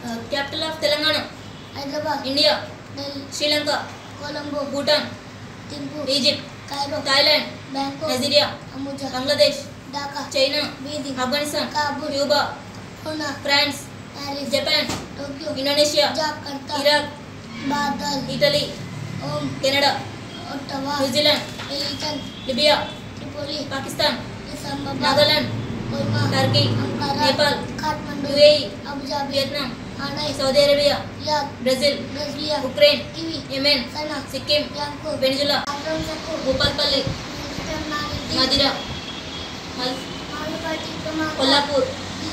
Capital of Telangana Hyderabad India Delhi Sri Lanka Colombo Bhutan Thimphu Egypt Cairo Thailand Bangkok Nigeria Abuja Bangladesh Dhaka China Beijing Afghanistan Kabul Cuba పూనా France Paris Japan Tokyo Indonesia Jakarta Iraq బాదల్ Italy ఓం Canada Ottawa New Zealand Wellington Libya Tripoli Pakistan Islamabad Nagaland Kohima Turkey Ankara Nepal Kathmandu UAE Abu Dhabi Vietnam Hanoi Saudi Arabia Riyadh Brazil Brasilia Ukraine Kiev Yemen Sanaa Sikkim యాంకూర్ Venezuela Andhra Pradesh Bhupalpalli నారెడ్డి మదిర మల్- మాలపాటి ప్రమాద కొల్లాపూర్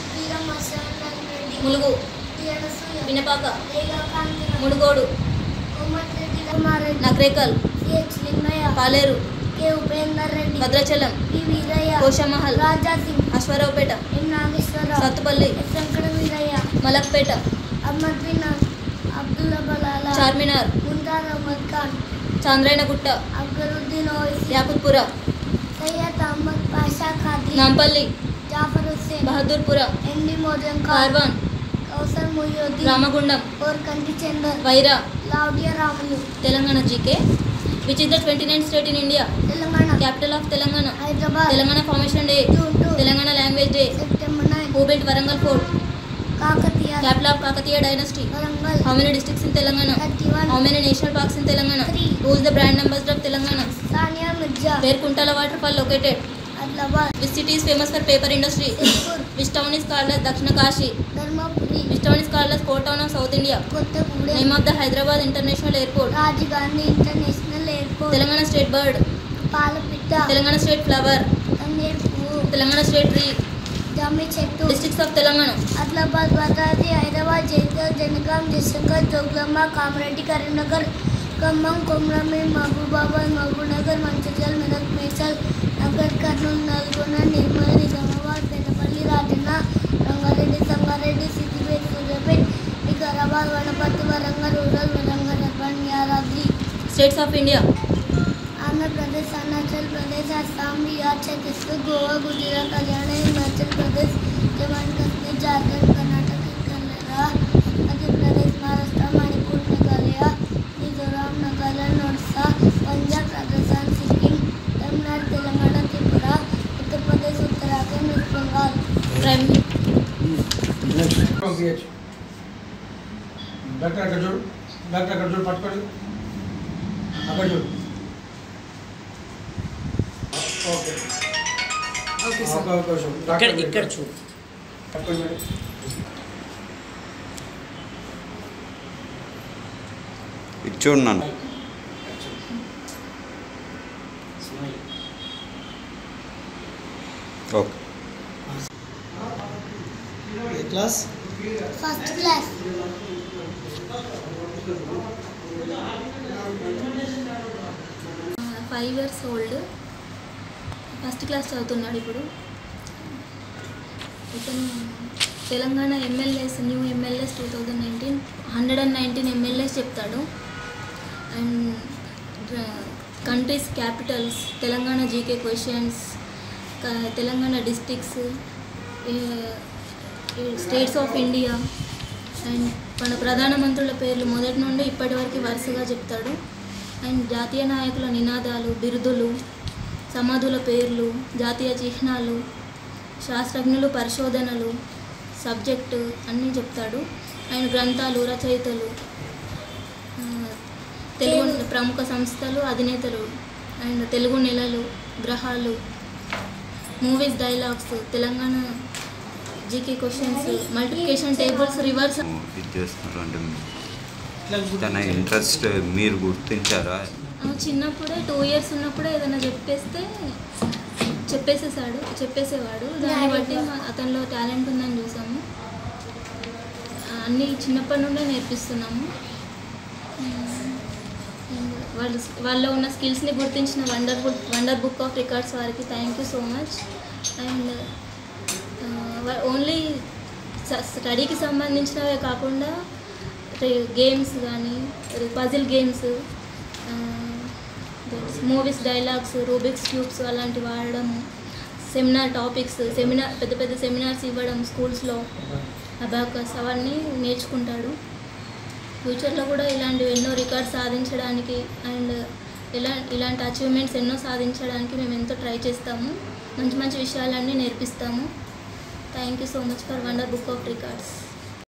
వీరమసరెడ్డి ములుగు టియనసూయ పినపాక రేగాకాంతర మునుగోడు కోమటిరెడ్డి రమారెడ్డి Nakrekal CH Lingaiah Paleru K Upender Reddy Bhadrachalam P Veeraiah Goshamahal Raja Singh Aswaraopeta N Nageswara Rao Sathupalli S Venkata Veeraiah Malakpet Ahmed bin Abdullah Balala Charminar Mumtaz Ahmed Khan Chandrayangutta Akbaruddin Owaisi Yakutpura Syed Ahmed Pasha Quadri Nampally Jaffar Hussain Bahadurpura MD Moazam Khan Karwan Kausar Mohiuddin Ramagundam Korukanti Chander Wyra Lavudya Ramulu Telangana GK which is the twenty nine state in India Telangana capital of Telangana Hyderabad Telangana formation day June two Telangana language day September nine who built Warangal fort Kakatiya capital of Kakatiya dynasty Warangal how many districts in Telangana thirty one how many national parks in Telangana Three. Who is the brand ambassador of Telangana Sania Mirza where Kuntala waterfall located Adilabad which city is famous for paper industry Sirpur which town is called as dakshina kashi Dharmapuri which town is called as port town of south india Kothagudem name of the hyderabad international airport Rajiv Gandhi international airport telangana state bird Palapitta telangana state flower Tangedu puvvu telangana state tree Jammi chettu districts of telangana Adilabad Bhadradri Hyderabad జైకల్ Jangaon Jayashankar Jogulamba Kamareddy Karimnagar Khammam Komaram Mahabubabad Mahabubnagar Mancherial Medak Medchal Nagarkurnool Nalgonda Nirmal Nizamabad Peddapalli Rajanna Rangareddy Sangareddy Siddipet Suryapet Vikarabad Wanaparthy Warangal rural Warangal urban Yadadri states of india Andhra Pradesh Arunachal Pradesh Assam Bihar Chhattisgarh Goa Gujarat Haryana Himachal Pradesh Jammu and Kashmir Jharkhand Karnataka Kerala Madhya Pradesh Maharashtra Manipur Meghalaya Mizoram Nagaland Odisha Punjab Rajasthan Sikkim Tamil Nadu Telangana Tripura Uttar Pradesh Uttarakhand west Bengal prime పంపించచ్చు doctor అక్కడ చూడు doctor అక్కడ చూడు పట్టుకోండి అక్కడ చూడు okay okay ఒక అవకాశం ఇక్కడ డాక్టర్ ఇక్కడ చూడు పట్టుకోండి మేడం ఇది చూడు నన్ను okay A class first class five years old first class చదువుతున్నాడు ఇప్పుడు ఇతను Telangana MLAs new MLAs two thousand nineteen hundred and nineteen MLAs చెప్తాడు and countries capitals Telangana GK questions Telangana districts states of India and మన ప్రధానమంత్రుల పేర్లు మొదటి నుండి ఇప్పటి వరకు వరుసగా చెప్తాడు అండ్ జాతీయ నాయకుల నినాదాలు బిరుదులు సమాధుల పేర్లు జాతీయ చిహ్నాలు శాస్త్రజ్ఞులు పరిశోధనలు సబ్జెక్టు అన్నీ చెప్తాడు ఆయన గ్రంథాలు రచయితలు ఆ, తెలుగు ప్రముఖ సంస్థలు అధినేతలు అండ్ తెలుగు నెలలు గ్రహాలు movies dialogues Telangana GK questions multiplication tables reverse ఇది చేస్తున్నారు అంటే తన ఇంట్రెస్ట్ మీరు గుర్తించారా ఆ, చిన్నప్పుడే టూ ఇయర్స్ ఉన్నప్పుడే ఏదైనా చెప్పేస్తే చెప్పేసేసాడు చెప్పేసేవాడు దాన్ని బట్టి మా- అతనిలో టాలెంట్ ఉందని చూసాము ఆ, అన్నీ చిన్నప్పటి నుండే నేర్పిస్తున్నాము ఉమ్, వాళ్ళు వాళ్ళలో ఉన్న స్కిల్స్ని గుర్తించిన wonder book wonder book of records వారికి thank you so much and only స్టడీకి సంబంధించినవే కాకుండా గేమ్స్ కానీ puzzle games movies dialogues Rubik's cubes అలాంటివి వాడడం సెమినార్ టాపిక్స్ సెమినార్ పెద్ద పెద్ద సెమినార్స్ ఇవ్వడం స్కూల్స్లో అబాకస్ అవన్నీ నేర్చుకుంటాడు ఫ్యూచర్లో కూడా ఇలాంటివి ఎన్నో రికార్డ్స్ సాధించడానికి అండ్ ఇలా ఇలాంటి అచీవ్మెంట్స్ ఎన్నో సాధించడానికి మేము ఎంతో ట్రై చేస్తాము మంచి మంచి విషయాలన్నీ నేర్పిస్తాము thank you so much for wonder book of records